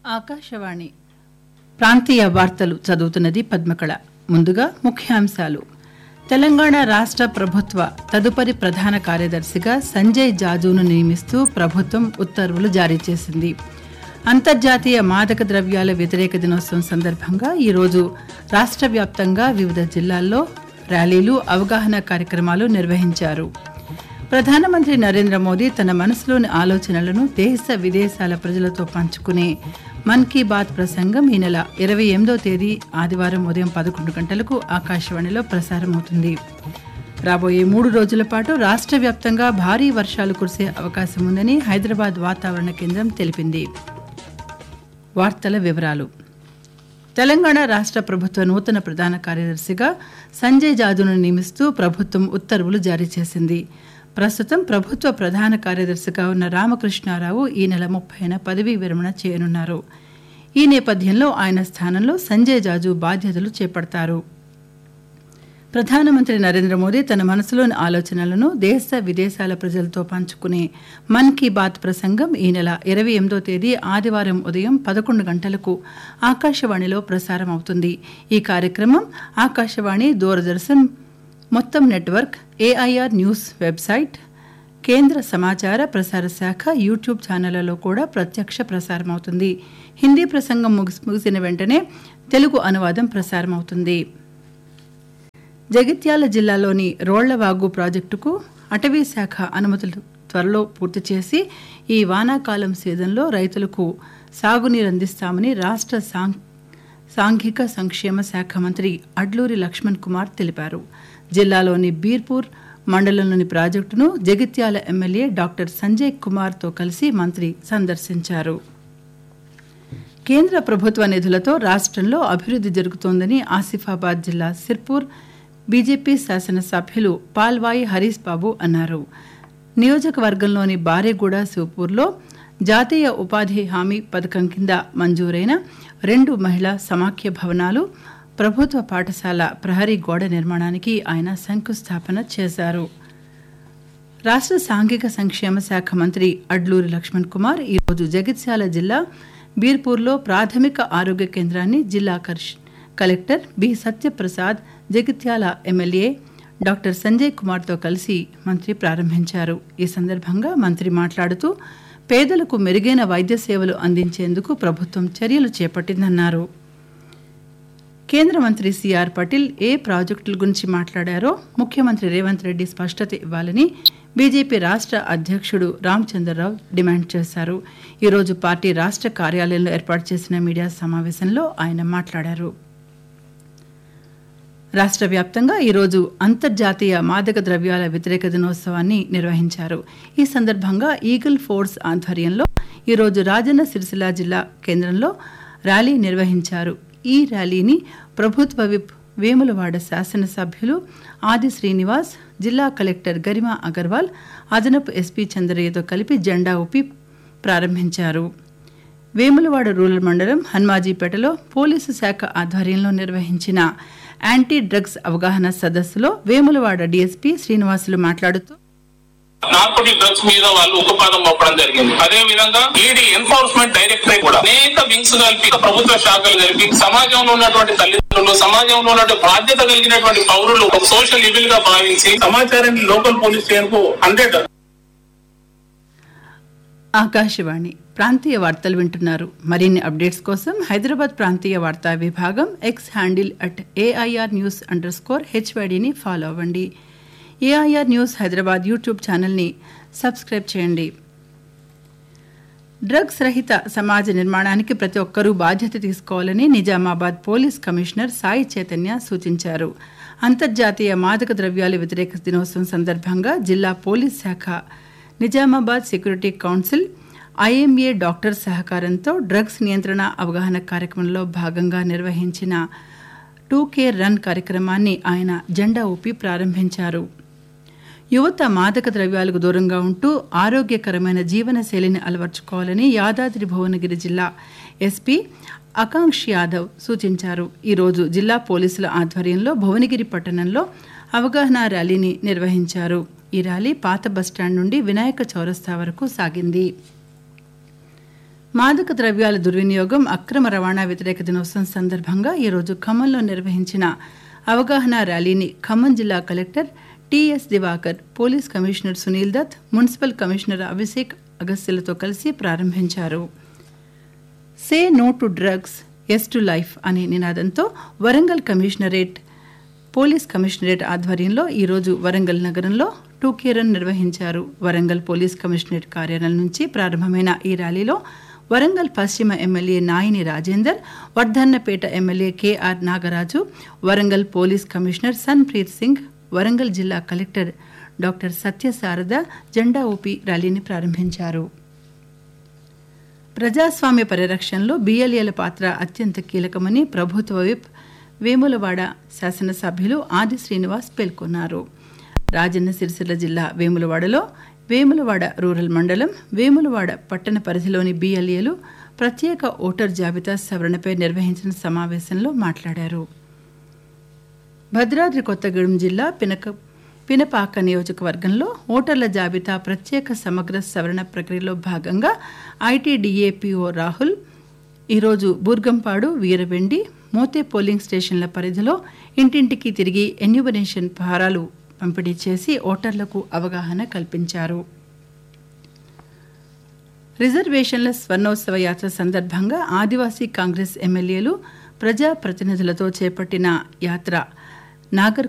ఆకాశవాణి ప్రాంతీయ వార్తలు చదువుతున్నది పద్మకళ ముందుగా ముఖ్యాంశాలు తెలంగాణ రాష్ట్ర ప్రభుత్వ తదుపరి ప్రధాన కార్యదర్శిగా సంజయ్ జాజును నియమిస్తూ ప్రభుత్వం ఉత్తర్వులు జారీ చేసింది అంతర్జాతీయ మాదక ద్రవ్యాల వ్యతిరేక దినోత్సవం సందర్భంగా ఈరోజు రాష్ట్ర వ్యాప్తంగా వివిధ జిల్లాల్లో ర్యాలీలు అవగాహన కార్యక్రమాలు నిర్వహించారు ప్రధానమంత్రి నరేంద్ర మోదీ తన మనసులోని ఆలోచనలను దేశ విదేశాల ప్రజలతో పంచుకునే మన్ కీ బాత్ ప్రసంగం ఈ నెల ఇరవై ఎనిమిదో తేదీ ఆదివారం ఉదయం పదకొండు గంటలకు ఆకాశవాణిలో ప్రసారమవుతుంది రాబోయే మూడు రోజుల పాటు రాష్ట్ర వ్యాప్తంగా భారీ వర్షాలు కురిసే అవకాశం ఉందని హైదరాబాద్ వాతావరణ కేంద్రం తెలిపింది వార్తల వివరాలు తెలంగాణ రాష్ట్ర ప్రభుత్వ నూతన ప్రధాన కార్యదర్శిగా సంజయ్ జాజును నియమిస్తూ ప్రభుత్వం ఉత్తర్వులు జారీ చేసింది ప్రస్తుతం ప్రభుత్వ ప్రధాన కార్యదర్శిగా ఉన్న రామకృష్ణారావు ఈ నెల ముప్పైన పదవీ విరమణ చేయనున్నారు ఈ నేపథ్యంలో ఆయన స్థానంలో సంజయ్ జాజు బాధ్యతలు చేపడతారు ప్రధానమంత్రి నరేంద్ర మోదీ తన మనసులోని ఆలోచనలను దేశ విదేశాల ప్రజలతో పంచుకునే మన్ కీ బాత్ ప్రసంగం ఈ నెల ఇరవై ఎనిమిదో తేదీ ఆదివారం ఉదయం పదకొండు గంటలకు ఆకాశవాణిలో ప్రసారం అవుతుంది ఈ కార్యక్రమం ఆకాశవాణి దూరదర్శన్ మొత్తం నెట్వర్క్ ఏఐఆర్ న్యూస్ వెబ్సైట్ కేంద్ర సమాచార ప్రసార శాఖ యూట్యూబ్ ఛానళ్లలో కూడా ప్రత్యక్ష ప్రసారం అవుతుంది హిందీ ప్రసంగం ముగిసి ముగిసిన వెంటనే తెలుగు అనువాదం ప్రసారమవుతుంది జగిత్యాల జిల్లాలోని రోళ్లవాగు ప్రాజెక్టుకు అటవీ శాఖ అనుమతులు త్వరలో పూర్తి చేసి ఈ వానాకాలం సీజన్లో రైతులకు సాగునీరు అందిస్తామని రాష్ట్ర సాం సాంఘిక సంక్షేమ శాఖ మంత్రి అడ్లూరి లక్ష్మణ్ కుమార్ తెలిపారు జిల్లాలోని బీర్పూర్ మండలంలోని ప్రాజెక్టును జగిత్యాల ఎమ్మెల్యే డాక్టర్ సంజయ్ కుమార్తో కలిసి మంత్రి సందర్శించారు కేంద్ర ప్రభుత్వ నిధులతో రాష్ట్రంలో అభివృద్ధి జరుగుతోందని ఆసిఫాబాద్ జిల్లా సిర్పూర్ బీజేపీ శాసనసభ్యులు పాల్వాయి హరీష్ బాబు అన్నారు నియోజకవర్గంలోని బారేగూడ శివపూర్లో జాతీయ ఉపాధి హామీ పథకం కింద మంజూరైన రెండు మహిళా సమాఖ్య భవనాలు ప్రభుత్వ పాఠశాల ప్రహరీ గోడ నిర్మాణానికి ఆయన శంకుస్థాపన చేశారు రాష్ట్ర సాంఘిక సంక్షేమ శాఖ మంత్రి అడ్లూరి లక్ష్మణ్ కుమార్ ఈరోజు జగిత్యాల జిల్లా బీర్పూర్లో ప్రాథమిక ఆరోగ్య కేంద్రాన్ని జిల్లా collector B Satyaprasad Jagtial MLA doctor Sanjay కుమార్తో కలిసి మంత్రి ప్రారంభించారు ఈ సందర్భంగా మంత్రి మాట్లాడుతూ పేదలకు మెరుగైన వైద్య సేవలు అందించేందుకు ప్రభుత్వం చర్యలు చేపట్టిందన్నారు కేంద్ర మంత్రి సిఆర్ పటేల్ ఏ ప్రాజెక్టుల గురించి మాట్లాడారో ముఖ్యమంత్రి రేవంత్ రెడ్డి స్పష్టత ఇవ్వాలని బీజేపీ రాష్ట్ర అధ్యక్షుడు రామచంద్రరావు డిమాండ్ చేశారు ఈరోజు పార్టీ రాష్ట్ర కార్యాలయంలో ఏర్పాటు చేసిన మీడియా సమావేశంలో ఆయన మాట్లాడారు రాష్ట్ర వ్యాప్తంగా ఈరోజు అంతర్జాతీయ మాదక ద్రవ్యాల వ్యతిరేక దినోత్సవాన్ని నిర్వహించారు ఈ సందర్భంగా ఈగిల్ ఫోర్స్ ఆధ్వర్యంలో ఈరోజు రాజన్న సిరిసిల్ల జిల్లా కేంద్రంలో ర్యాలీ నిర్వహించారు ఈ ర్యాలీని ప్రభుత్వ విప్ వేములవాడ శాసనసభ్యులు ఆది శ్రీనివాస్ జిల్లా కలెక్టర్ గరిమా అగర్వాల్ అదనపు ఎస్పీ చంద్రయ్యతో కలిపి జెండా ఊపి ప్రారంభించారు వేములవాడ రూరల్ మండలం హన్మాజీపేటలో పోలీసు శాఖ ఆధ్వర్యంలో నిర్వహించిన యాంటీ డ్రగ్స్ అవగాహన సదస్సులో వేములవాడ డీఎస్పీ శ్రీనివాసులు మాట్లాడుతూ నార్కోటిక్ డ్రగ్స్ మీద వాళ్ళు ఉక్కుపాదం మోపడం జరిగింది అదే విధంగా ఈడీ ఎన్ఫోర్స్మెంట్ డైరెక్టరేట్ కూడా అనేక వింగ్స్ కలిపి ప్రభుత్వ శాఖలు కలిపి సమాజంలో ఉన్నటువంటి తల్లిదండ్రులు సమాజంలో ఉన్నటువంటి బాధ్యత కలిగినటువంటి పౌరులు ఒక సోషల్ ఇవిల్ గా భావించి సమాచారాన్ని లోకల్ పోలీస్ స్టేషన్ కు హండ్రెడ్ ఆకాశవాణి ప్రాంతీయ వార్తలు వింటున్నారు మరిన్ని అప్డేట్స్ కోసం హైదరాబాద్ ప్రాంతీయ వార్తా విభాగం X handle at AIR news under score హెచ్వైడిని ఫాలో అవ్వండి ఏఐఆర్ న్యూస్ హైదరాబాద్ యూట్యూబ్ ఛానల్ని సబ్స్క్రైబ్ చేయండి డ్రగ్స్ రహిత సమాజ నిర్మాణానికి ప్రతి ఒక్కరూ బాధ్యత తీసుకోవాలని నిజామాబాద్ పోలీస్ కమిషనర్ సాయి చైతన్య సూచించారు అంతర్జాతీయ మాదక ద్రవ్యాల వ్యతిరేక దినోత్సవం సందర్భంగా జిల్లా పోలీస్ శాఖ Nizamabad security council IMA doctor సహకారంతో డ్రగ్స్ నియంత్రణ అవగాహన కార్యక్రమంలో భాగంగా నిర్వహించిన టూ కేర్ రన్ కార్యక్రమాన్ని ఆయన జెండా ఊపి ప్రారంభించారు యువత మాదక ద్రవ్యాలకు దూరంగా ఉంటూ ఆరోగ్యకరమైన జీవన శైలిని అలవర్చుకోవాలని యాదాద్రి భువనగిరి జిల్లా ఎస్పీ ఆకాంక్ష్ యాదవ్ సూచించారు ఈరోజు జిల్లా పోలీసుల ఆధ్వర్యంలో భువనగిరి పట్టణంలో అవగాహన ర్యాలీని నిర్వహించారు ఈ ర్యాలీ పాత బస్టాండ్ నుండి వినాయక చౌరస్తా వరకు సాగింది మాదక ద్రవ్యాల దుర్వినియోగం అక్రమ రవాణా వ్యతిరేక దినోత్సవం సందర్భంగా ఈరోజు ఖమ్మంలో నిర్వహించిన అవగాహన ర్యాలీని ఖమ్మం జిల్లా collector TS Divakar police commissioner Sunil Dutt municipal commissioner Abhishek అగస్త్యలతో కలిసి ప్రారంభించారు say no to drugs yes to life అనే నినాదంతో వరంగల్ కమిషనరేట్ పోలీస్ కమిషనరేట్ ఆధ్వర్యంలో ఈరోజు వరంగల్ నగరంలో టూకీ రన్ నిర్వహించారు వరంగల్ పోలీస్ కమిషనరేట్ కార్యాలయం నుంచి ప్రారంభమైన ఈ ర్యాలీలో వరంగల్ పశ్చిమ MLA Naini Rajender Wardhannapet MLA KR Nagaraju Warangal police commissioner Sunpreet Singh Warangal జిల్లా కలెక్టర్ డాక్టర్ సత్యశారద జెండా ఊపి ర్యాలీని ప్రారంభించారు ప్రజాస్వామ్య పరిరక్షణలో బిఎల్ఏల పాత్ర అత్యంత కీలకమని ప్రభుత్వ విప్ వేములవాడ శాసనసభ్యులు ఆది శ్రీనివాస్ పేర్కొన్నారు రాజన్న సిరిసిల్ల జిల్లా వేములవాడలో వేములవాడ రూరల్ మండలం వేములవాడ పట్టణ పరిధిలోని బిఎల్ఏలు ప్రత్యేక ఓటర్ జాబితా సవరణపై నిర్వహించిన సమావేశంలో మాట్లాడారు భద్రాద్రి కొత్తగూడెం జిల్లా పినక పినపాక నియోజకవర్గంలో ఓటర్ల జాబితా ప్రత్యేక సమగ్ర సవరణ ప్రక్రియలో భాగంగా ఐటీడీఏపీఓ రాహుల్ ఈరోజు బూర్గంపాడు వీరవెండి మోతే పోలింగ్ స్టేషన్ల పరిధిలో ఇంటింటికి తిరిగి ఎన్యూబనేషన్ పహారాలు పంపిణీ చేసి ఓటర్లకు అవగాహన కల్పించారు రిజర్వేషన్ల స్వర్ణోత్సవ యాత్ర సందర్భంగా ఆదివాసీ కాంగ్రెస్ ఎమ్మెల్యేలు ప్రజాప్రతినిధులతో చేపట్టిన యాత్ర నాగర్